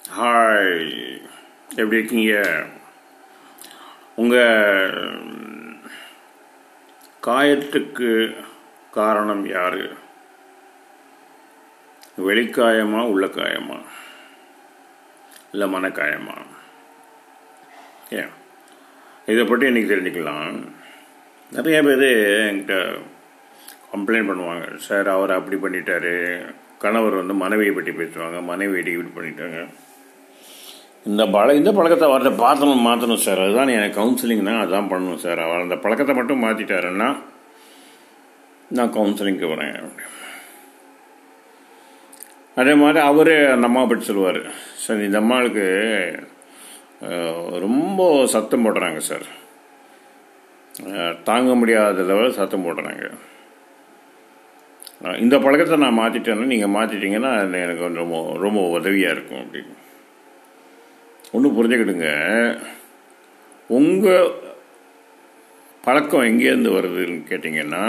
hi எப்படி இருக்கீங்க உங்கள் காயத்துக்கு காரணம் யார் வெளிக்காயமா உள்ள காயமா இல்லை மனக்காயமா ஏன் இதை பற்றி இன்றைக்கி தெரிஞ்சுக்கலாம் நிறைய பேர் என்கிட்ட கம்ப்ளைண்ட் பண்ணுவாங்க சார் அவர் அப்படி பண்ணிட்டாரு கணவர் வந்து மனைவியை பற்றி பேசுவாங்க மனைவி இப்படி பண்ணிட்டாங்க இந்த பழ இந்த பழக்கத்தை அவர்கிட்ட பார்த்தணும் மாற்றணும் சார் அதுதான் எனக்கு கவுன்சிலிங் தான் அதான் பண்ணணும் சார் அவர் அந்த பழக்கத்தை மட்டும் மாற்றிட்டாருன்னா நான் கவுன்சிலிங்க்கு வரேன் அதே மாதிரி அவரே அந்த அம்மா பற்றி சொல்லுவார் சார் இந்த அம்மாவுக்கு ரொம்ப சத்தம் போடுறாங்க சார் தாங்க முடியாத லெவல் சத்தம் போடுறாங்க இந்த பழக்கத்தை நான் மாற்றிட்டேன்னா நீங்கள் மாற்றிட்டீங்கன்னா எனக்கு ரொம்ப ரொம்ப உதவியாக இருக்கும் அப்படின்னு ஒன்று புரிஞ்சுக்கிடுங்க உங்கள் பழக்கம் எங்கேருந்து வருதுன்னு கேட்டிங்கன்னா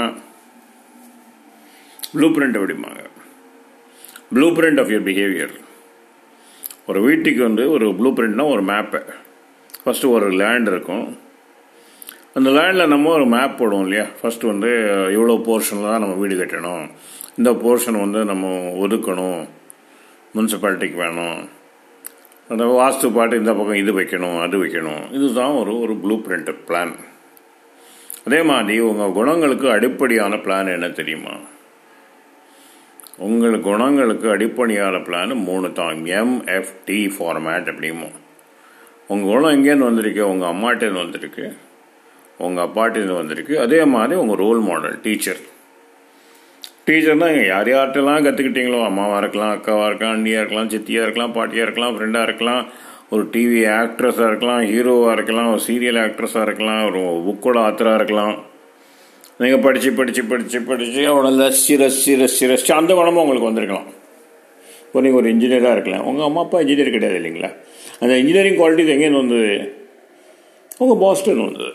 ப்ளூ பிரிண்ட் அப்படிம்பாங்க blueprint of your behaviour ஒரு வீட்டுக்கு வந்து ஒரு ப்ளூ பிரிண்ட்னா ஒரு மேப்பு ஃபஸ்ட்டு ஒரு லேண்ட் இருக்கும் அந்த லேண்டில் நம்ம ஒரு மேப் போடுவோம் இல்லையா ஃபஸ்ட்டு வந்து இவ்வளோ போர்ஷனில் தான் நம்ம வீடு கட்டணும் இந்த போர்ஷன் வந்து நம்ம ஒதுக்கணும் முனிசிபாலிட்டிக்கு வேணும் அந்த வாஸ்து பாட்டு இந்த பக்கம் இது வைக்கணும் அது வைக்கணும் இதுதான் ஒரு ஒரு ப்ளூ பிரிண்ட் பிளான் அதே மாதிரி உங்கள் குணங்களுக்கு அடிப்படையான பிளான் என்ன தெரியுமா உங்கள் குணங்களுக்கு அடிப்படையான பிளான் மூணு தான் எம்எஃப்டி ஃபார்மேட் அப்படிமோ உங்கள் குணம் எங்கேருந்து வந்திருக்கு உங்கள் அம்மாட்டேருந்து வந்திருக்கு உங்கள் அப்பாட்டேருந்து வந்திருக்கு அதே மாதிரி உங்கள் ரோல் மாடல் டீச்சர் டீச்சர்னா யார் யார்கிட்டலாம் கற்றுக்கிட்டீங்களோ அம்மாவாக இருக்கலாம் அக்காவாக இருக்கலாம் அண்ணியாக இருக்கலாம் சித்தியாக இருக்கலாம் பாட்டியாக இருக்கலாம் ஃப்ரெண்டாக இருக்கலாம் ஒரு டிவி ஆக்ட்ரஸாக இருக்கலாம் ஹீரோவாக இருக்கலாம் ஒரு சீரியல் ஆக்ட்ரஸாக இருக்கலாம் ஒரு புக்கோட ஆத்தராக இருக்கலாம் நீங்கள் படித்து படித்து படித்து படித்து அவனை ரசி ரசி ரசி ரசி அந்த குணமும் உங்களுக்கு வந்திருக்கலாம் இப்போ நீங்கள் ஒரு இன்ஜினியராக இருக்கலாம் உங்கள் அம்மா அப்பா இன்ஜினியர் கிடையாது இல்லைங்களா அந்த இன்ஜினியரிங் குவாலிட்டிஸ் எங்கேருந்து வந்தது உங்கள் பாஸ்டன் வந்தது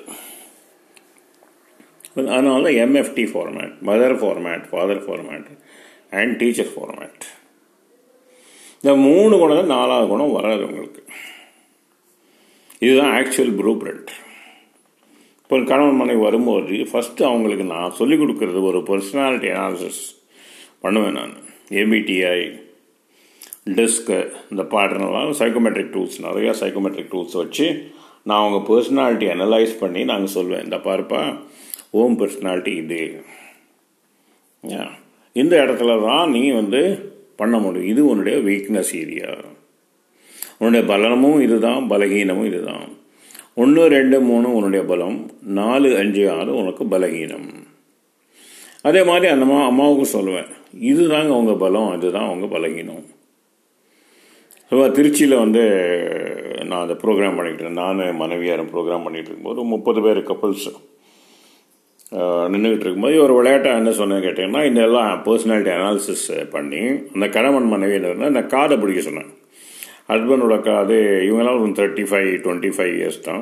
அதனால தான் MFT format mother format father format and teacher format இந்த மூணு குணம் நாலாவது குணம் வராது உங்களுக்கு இதுதான் ஆக்சுவல் ப்ளூ பிரிண்ட் இப்போ கணவன் மனைவி வரும்போது ஃபஸ்ட்டு அவங்களுக்கு நான் சொல்லிக் கொடுக்கறது ஒரு பர்சனாலிட்டி அனாலிசிஸ் பண்ணுவேன் நான் ஏபிடிஐ டிஸ்க்கு இந்த பாட்டர்னெல்லாம் சைக்கோமெட்ரிக் டூல்ஸ் நிறையா சைக்கோமெட்ரிக் டூல்ஸ் வச்சு நான் அவங்க பர்சனாலிட்டி அனலைஸ் பண்ணி நாங்கள் சொல்வேன் இந்த பாருப்பா ஓம் பர்சனாலிட்டி இது இந்த இடத்துல தான் நீ வந்து பண்ண முடியும் இது உன்னுடைய வீக்னஸ் ஏரியா உன்னுடைய பலனமும் இதுதான் பலகீனமும் இதுதான் ஒன்று ரெண்டு மூணு உன்னுடைய பலம் நாலு அஞ்சு ஆறு உனக்கு பலகீனம் அதே மாதிரி அந்த அம்மா அம்மாவுக்கும் சொல்லுவேன் இதுதாங்க உங்க பலம் அதுதான் உங்க பலகீனம் ஸோ திருச்சியில் வந்து நான் அந்த ப்ரோக்ராம் பண்ணிக்கிட்டு நான் மனைவியாரும் ப்ரோக்ராம் பண்ணிகிட்டு இருக்கும்போது முப்பது பேர் கப்பல்ஸ் நின்றுக்கிட்டு இருக்கும்போது ஒரு விளையாட்டாக என்ன சொன்னேன்னு கேட்டிங்கன்னா இந்த எல்லாம் பர்சனாலிட்டி அனாலிசிஸ் பண்ணி அந்த கணவன் மனைவி என்ன இந்த காதை பிடிக்க சொன்னேன் ஹஸ்பண்டோட காது இவங்கெல்லாம் ஒரு thirty five twenty five years தான்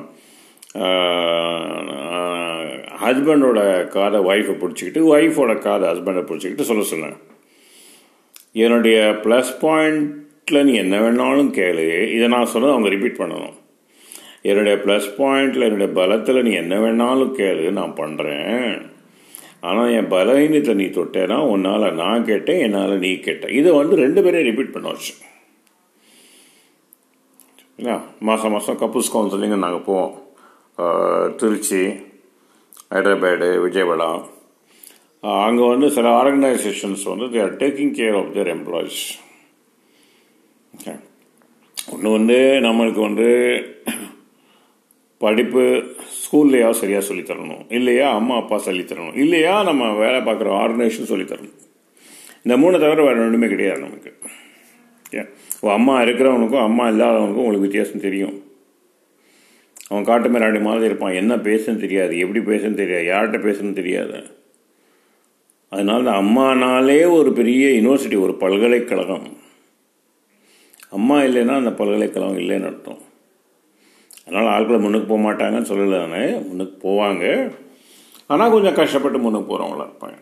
ஹஸ்பண்டோட காதை ஒய்ஃபை பிடிச்சிக்கிட்டு ஒய்ஃபோட காதை ஹஸ்பண்டை பிடிச்சிக்கிட்டு சொல்ல சொன்னேன் என்னுடைய ப்ளஸ் பாயிண்டில் நீ என்ன வேணாலும் கேளு இதை நான் சொன்னது அவங்க ரிப்பீட் பண்ணணும் என்னுடைய ப்ளஸ் பாயிண்டில் என்னுடைய பலத்தில் நீ என்ன வேணாலும் கேளு நான் பண்ணுறேன் ஆனால் என் பலவீனத்தை நீ தொட்டேன்னா உன்னால் நான் கேட்டேன் என்னால் நீ கேட்டேன் இதை வந்து ரெண்டு பேரையும் ரிப்பீட் பண்ண வச்சு இல்லை மாதம் மாதம் கப்புள்ஸ் கவுன்சிலிங் நாங்கள் போவோம் திருச்சி ஹைதராபாடு விஜயவாடா அங்கே வந்து சில ஆர்கனைசேஷன்ஸ் வந்து they are taking care of their employees okay ஒன்று வந்து நம்மளுக்கு வந்து படிப்பு ஸ்கூல்லையா சரியாக சொல்லித்தரணும் இல்லையா அம்மா அப்பா சொல்லித்தரணும் இல்லையா நம்ம வேலை பார்க்குற ஆர்கனைசேஷன் சொல்லித்தரணும் இந்த மூணு தவிர வேறு ரெண்டுமே கிடையாது நமக்கு ஓகே அம்மா இருக்கிறவனுக்கும் அம்மா இல்லாதவனுக்கும் உங்களுக்கு வித்தியாசம் தெரியும் அவன் காட்டு மிராண்டி மாதிரி இருப்பான் என்ன பேசுன்னு தெரியாது எப்படி பேசுன்னு தெரியாது யார்கிட்ட பேசுன்னு தெரியாது அதனால இந்த அம்மானாலே ஒரு பெரிய யூனிவர்சிட்டி ஒரு பல்கலைக்கழகம் அம்மா இல்லைன்னா அந்த பல்கலைக்கழகம் இல்லைன்னு அர்த்தம் அதனால் ஆட்களை முன்னுக்கு போக மாட்டாங்கன்னு சொல்லலை நான் முன்னுக்கு போவாங்க ஆனால் கொஞ்சம் கஷ்டப்பட்டு முன்னுக்கு போகிறவங்களா இருப்பாங்க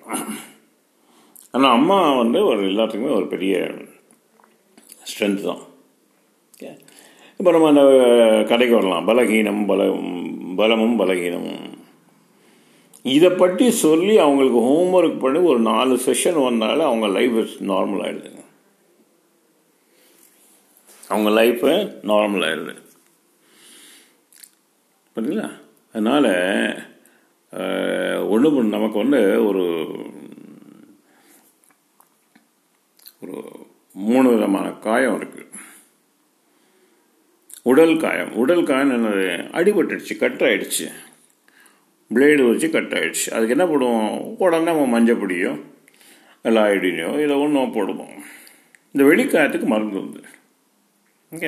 ஆனால் அம்மா வந்து ஒரு எல்லாத்துக்குமே ஒரு பெரிய ஸ்ட்ரென்த் தான் ஓகே இப்போ நம்ம அந்த கதைக்கு வரலாம் பலகீனம் பலம் பலமும் பலகீனமும் இதை பற்றி சொல்லி அவங்களுக்கு ஹோம்ஒர்க் பண்ணி ஒரு நாலு செஷன் வந்தாலே அவங்க லைஃப் நார்மல் ஆகிடுதுங்க அவங்க லைஃபு நார்மல் ஆகிடுது புரியுதுங்களா அதனால் ஒன்று நமக்கு வந்து ஒரு ஒரு மூணு விதமான காயம் இருக்குது உடல் காயம் உடல் காயம் என்னது அடிபட்டுடுச்சு கட் ஆயிடுச்சு பிளேடு வச்சு கட் ஆயிடுச்சு அதுக்கு என்ன போடுவோம் உடனே நம்ம மஞ்சள் பொடியோ இல்லை ஐடினியோ இதை ஒன்றும் போடுவோம் இந்த வெளிக்காயத்துக்கு மருந்து வந்து ஓகே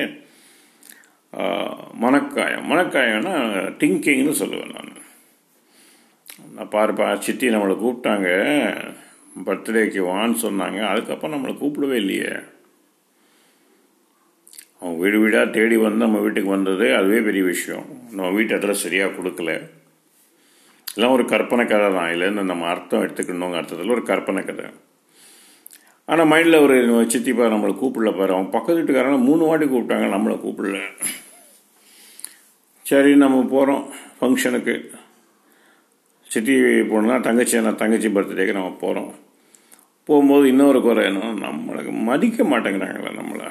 மனக்காயம் மனக்காயம்னா டிங்கிங்னு சொல்லுவேன் நான் நான் பாருப்பா சித்தி நம்மளை கூப்பிட்டாங்க பர்த்டேக்கு வான்னு சொன்னாங்க அதுக்கப்புறம் நம்மளை கூப்பிடவே இல்லையே அவங்க வீடு வீடாக தேடி வந்து நம்ம வீட்டுக்கு வந்தது அதுவே பெரிய விஷயம் நம்ம வீட்டு அட்ரஸ் சரியாக கொடுக்கல எல்லாம் ஒரு கற்பனை கதை தான் இதுலேருந்து நம்ம அர்த்தம் எடுத்துக்கணுங்க அர்த்தத்தில் ஒரு கற்பனை கதை ஆனால் மைண்டில் ஒரு சித்திப்பா நம்மளை கூப்பிடல பாரு அவன் பக்கத்து வீட்டுக்காரங்க மூணு வாட்டி கூப்பிட்டாங்க நம்மளை கூப்பிடல சரி நம்ம போகிறோம் ஃபங்க்ஷனுக்கு சித்தி போனா தங்கச்சி நான் தங்கச்சி பர்த்டேக்கு நம்ம போகிறோம் போகும்போது இன்னொரு குறை என்ன நம்மளுக்கு மதிக்க மாட்டேங்கிறாங்களே நம்மளை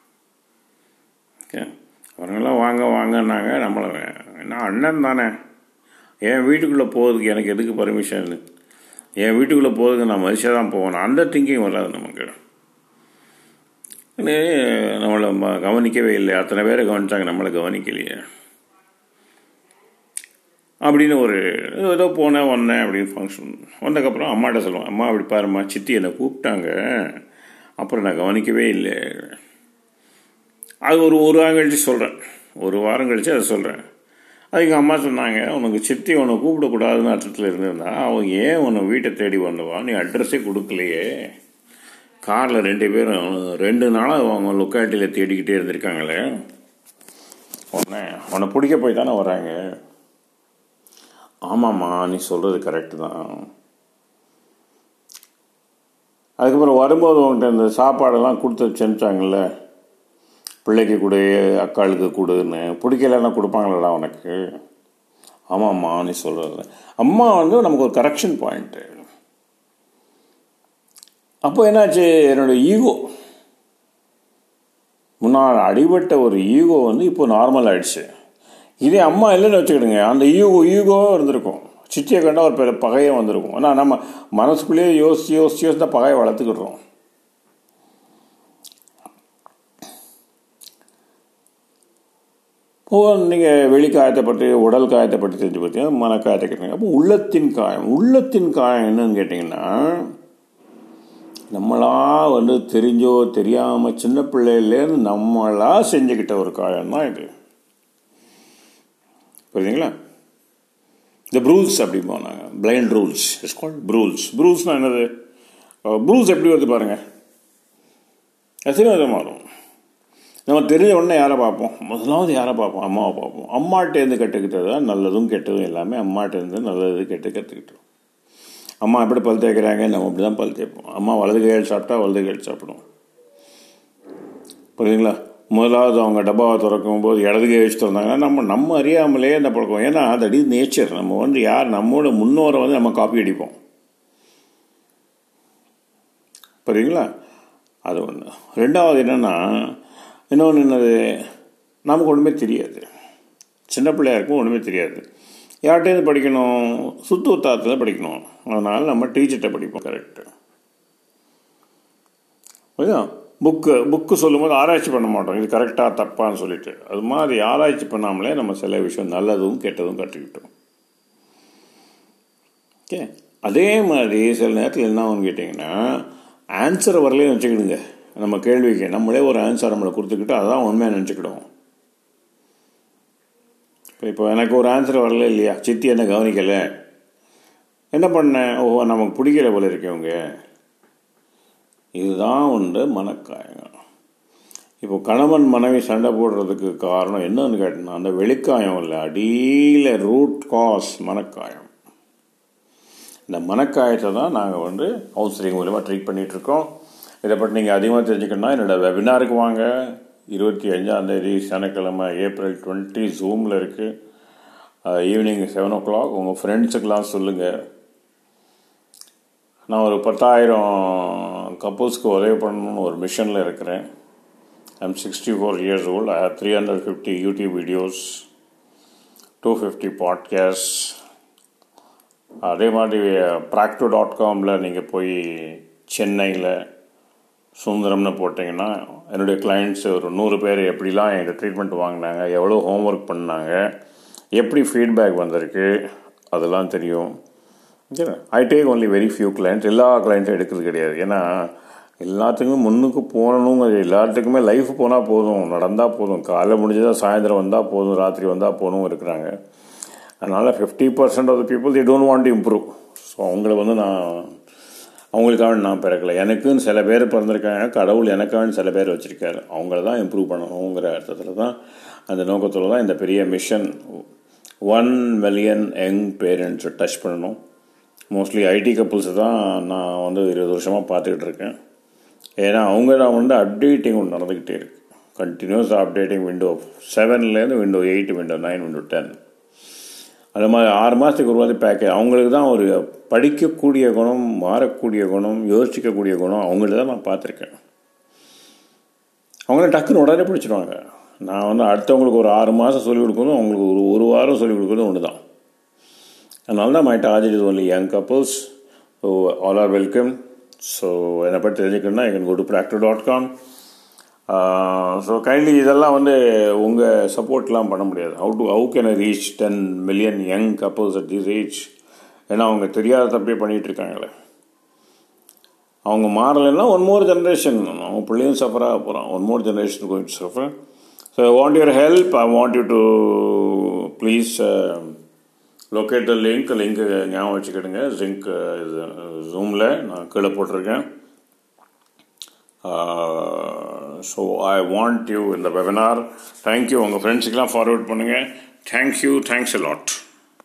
ஓகே அவங்களாம் வாங்க வாங்கன்னாங்க நம்மளை என்ன அண்ணன் தானே என் வீட்டுக்குள்ளே போகிறதுக்கு எனக்கு எதுக்கு பர்மிஷன் என் வீட்டுக்குள்ளே போகிறதுக்கு நான் மதிச்சா தான் போகணும் அந்த திங்கிங் வராது நமக்கு நம்மளை கவனிக்கவே இல்லை அத்தனை பேரை கவனிச்சாங்க நம்மளை கவனிக்கலையே அப்படின்னு ஒரு ஏதோ போனேன் வந்தேன் அப்படின்னு ஃபங்க்ஷன் வந்ததுக்கப்புறம் அம்மாட்ட சொல்லுவேன் அம்மா அப்படி பாரும்மா சித்தி என்னை கூப்பிட்டாங்க அப்புறம் நான் கவனிக்கவே இல்லை அது ஒரு ஒரு வாரம் கழித்து சொல்கிறேன் ஒரு வாரம் கழித்து அதை சொல்கிறேன் அது எங்கள் அம்மா சொன்னாங்க உனக்கு சித்தி உன்னை கூப்பிடக்கூடாதுன்னு அர்த்தத்தில் இருந்திருந்தா அவங்க ஏன் உன்னை வீட்டை தேடி வந்தவா நீ அட்ரஸே கொடுக்கலையே காரில் ரெண்டு பேரும் ரெண்டு நாளாக அவங்க லொக்காலிட்டியில் தேடிக்கிட்டே இருந்திருக்காங்களே உன்னை உன்னை பிடிக்க போய் தானே வராங்க ஆமாம்மா நீ சொல்கிறது கரெக்டு தான் அதுக்கப்புறம் வரும்போது உங்கள்கிட்ட இந்த சாப்பாடெல்லாம் கொடுத்து செஞ்சாங்கல்ல பிள்ளைக்கு கொடு அக்காளுக்கு கொடுன்னு பிடிக்கலன்னா கொடுப்பாங்களடா உனக்கு ஆமாம்மா நீ சொல்கிறது அம்மா வந்து நமக்கு ஒரு கரெக்ஷன் பாயிண்ட்டு அப்போ என்னாச்சு என்னோடய ஈகோ முன்னால் அடிபட்ட ஒரு ஈகோ வந்து இப்போ நார்மல் ஆயிடுச்சு இதே அம்மா இல்லைன்னு வச்சுக்கிடுங்க அந்த ஈகோ ஈகோவாக இருந்திருக்கும் சித்தியை கண்டா ஒரு பெரிய பகையை வந்திருக்கும் ஆனால் நம்ம மனசுக்குள்ளேயே யோசிச்சு யோசிச்சு யோசிச்சு தான் பகையை வளர்த்துக்கிடுறோம் ஓ நீங்கள் வெளி காயத்தை பற்றி உடல் காயத்தை பற்றி தெரிஞ்சு பார்த்தீங்கன்னா மன காயத்தை கேட்டீங்க அப்போ உள்ளத்தின் காயம் உள்ளத்தின் காயம் என்னன்னு கேட்டிங்கன்னா நம்மளா வந்து தெரிஞ்சோ தெரியாமல் சின்ன பிள்ளையிலேருந்து நம்மளா செஞ்சுக்கிட்ட ஒரு காயம் தான் இது புரியுதுங்களா இந்த ப்ரூல்ஸ் அப்படிம்போம் நாங்கள் blind rules it's called brules ப்ரூல்ஸ்னால் என்னது ப்ரூல்ஸ் எப்படி வருது பாருங்கள் எத்தனை விதமாக வரும் நம்ம தெரிஞ்ச உடனே யாரை பார்ப்போம் முதலாவது யாரை பார்ப்போம் அம்மாவை பார்ப்போம் அம்மாட்டேருந்து கற்றுக்கிட்டது தான் நல்லதும் கெட்டதும் எல்லாமே அம்மாட்டேருந்து நல்லது கெட்டு கற்றுக்கிட்டோம் அம்மா எப்படி பல் தேய்க்கிறாங்க நம்ம அப்படி தான் பல் தேய்ப்போம் அம்மா வலது கையில் சாப்பிட்டா வலது கையில் சாப்பிடும் புரியுதுங்களா முதலாவது அவங்க டப்பாவை திறக்கும் போது இடது கை வச்சு திறந்தாங்கன்னா நம்ம நம்ம அறியாமலே என்ன பழக்கம் ஏன்னா அது அடி நேச்சர் நம்ம வந்து யார் நம்மோட முன்னோரை வந்து நம்ம காப்பி அடிப்போம் புரியுங்களா அது ஒன்று ரெண்டாவது என்னென்னா இன்னொன்று என்னது நமக்கு ஒன்றுமே தெரியாது சின்ன பிள்ளையா இருக்கும் ஒன்றுமே தெரியாது யார்கிட்டேருந்து படிக்கணும் சுத்து உத்தாரத்தில் படிக்கணும் அதனால் நம்ம டீச்சர்கிட்ட படிப்போம் கரெக்டு புரியுதா புக்கு புக்கு சொல்லும்போது ஆராய்ச்சி பண்ண மாட்டோம் இது கரெக்டாக தப்பான்னு சொல்லிட்டு அது மாதிரி ஆராய்ச்சி பண்ணாமலே நம்ம சில விஷயம் நல்லதும் கெட்டதும் கற்றுக்கிட்டோம் ஓகே அதே மாதிரி சில நேரத்தில் என்ன ஆகும்னு கேட்டிங்கன்னா ஆன்சர் வரலையும் வச்சுக்கிடுங்க நம்ம கேள்விக்கு நம்மளே ஒரு ஆன்சர் நம்மளை கொடுத்துக்கிட்டு அதான் உண்மையாக நினச்சிக்கிடுவோம் இப்போ இப்போ எனக்கு ஒரு ஆன்சர் வரல இல்லையா சித்தி என்ன கவனிக்கலை என்ன பண்ணேன் ஓஹோ நமக்கு பிடிக்கல போல இருக்கவங்க இதுதான் உண்டு மனக்காயங்கள் இப்போ கணவன் மனைவி சண்டை போடுறதுக்கு காரணம் என்னன்னு கேட்டோம்னா அந்த வெளிக்காயம் இல்லை அடியில் ரூட் காஸ் மனக்காயம் இந்த மனக்காயத்தை தான் நாங்கள் வந்து கவுன்சிலிங் மூலமாக ட்ரீட் பண்ணிகிட்ருக்கோம் இதை பற்றி நீங்கள் அதிகமாக தெரிஞ்சுக்கணும்னா என்னோடய வெபினாருக்கு வாங்க இருபத்தி அஞ்சாந்தேதி சனிக்கிழமை ஏப்ரல் டுவெண்ட்டி ஜூமில் இருக்குது ஈவினிங் செவன் ஓ கிளாக் உங்கள் ஃப்ரெண்ட்ஸுக்கெலாம் சொல்லுங்கள் நான் ஒரு பத்தாயிரம் கப்புள்ஸ்க்கு உதவி பண்ணணும்னு ஒரு மிஷனில் இருக்கிறேன் I'm sixty four years old I have three hundred fifty YouTube videos two fifty podcast அதே மாதிரி ப்ராக்டோ டாட் காமில் நீங்கள் போய் சென்னையில் சுந்தரம்னு போட்டிங்கன்னா என்னுடைய கிளைண்ட்ஸ் ஒரு நூறு பேர் எப்படிலாம் என்கிட்ட ட்ரீட்மெண்ட் வாங்கினாங்க எவ்வளோ ஹோம்ஒர்க் பண்ணாங்க எப்படி ஃபீட்பேக் வந்திருக்கு அதெல்லாம் தெரியும் I take only very few clients எல்லா கிளைண்ட்டும் எடுக்கிறது கிடையாது ஏன்னா எல்லாத்துக்குமே முன்னுக்கு போகணுங்கிறது எல்லாத்துக்குமே லைஃப் போனால் போதும் நடந்தால் போதும் காலைல முடிஞ்சதாக சாயந்தரம் வந்தால் போதும் ராத்திரி வந்தால் போதும் இருக்கிறாங்க அதனால் fifty percent of the people the don't want to improve so அவங்கள வந்து நான் அவங்களுக்காக நான் பிறக்கலை எனக்குன்னு சில பேர் பிறந்திருக்காங்க கடவுள் எனக்காக சில பேர் வச்சுருக்காரு அவங்கள தான் இம்ப்ரூவ் பண்ணணுங்கிற அர்த்தத்தில் தான் அந்த நோக்கத்தில் தான் இந்த பெரிய மிஷன் ஒன் மில்லியன் யங் பேரண்ட்ஸை டச் பண்ணணும் மோஸ்ட்லி ஐடி கப்புள்ஸை தான் நான் வந்து இருபது வருஷமாக பார்த்துக்கிட்டு இருக்கேன் ஏன்னா அவங்க தான் வந்து அப்டேட்டிங் ஒன்று நடந்துக்கிட்டே இருக்குது கண்டினியூஸ் அப்டேட்டிங் விண்டோ செவன்லேருந்து window eight window nine window ten அது மாதிரி ஆறு மாதத்துக்கு ஒரு மாதிரி பேக்கேஜ் அவங்களுக்கு தான் ஒரு படிக்கக்கூடிய குணம் மாறக்கூடிய குணம் யோசிக்கக்கூடிய குணம் அவங்கள்ட்ட தான் நான் பார்த்துருக்கேன் அவங்கள டக்குன்னு உடனே பிடிச்சிடுவாங்க நான் வந்து அடுத்தவங்களுக்கு ஒரு ஆறு மாதம் சொல்லிக் கொடுக்கணும் அவங்களுக்கு ஒரு ஒரு வாரம் சொல்லிக் கொடுக்கணும் ஒன்று தான் அதனால தான் மை டார்ஜெட் இது only young couples so all are welcome so என்னை பற்றி தெரிஞ்சுக்கணுன்னா எங்கள் go to proctor dot com so kindly இதெல்லாம் வந்து உங்கள் சப்போர்ட்லாம் பண்ண முடியாது how to how can I reach ten million young couples at this age ஏன்னா அவங்க தெரியாத தப்பே பண்ணிகிட்டு இருக்காங்களே அவங்க மாறலைன்னா ஒன் மோர் ஜென்ரேஷன் அவங்க பிள்ளையும் சஃபராக போகிறான் one more generation going suffer so I want your help I want you to please locate the link link ஞாபகம் வச்சுக்கிடுங்க ஜிங்க் இது ஜூமில் நான் கீழே போட்டிருக்கேன் ஸோ ஐ வாண்ட் யூ இந்த வெபினார் தேங்க்யூ உங்கள் ஃப்ரெண்ட்ஸுக்கெலாம் ஃபார்வர்ட் பண்ணுங்கள் தேங்க்யூ தேங்க்ஸ் அ லாட்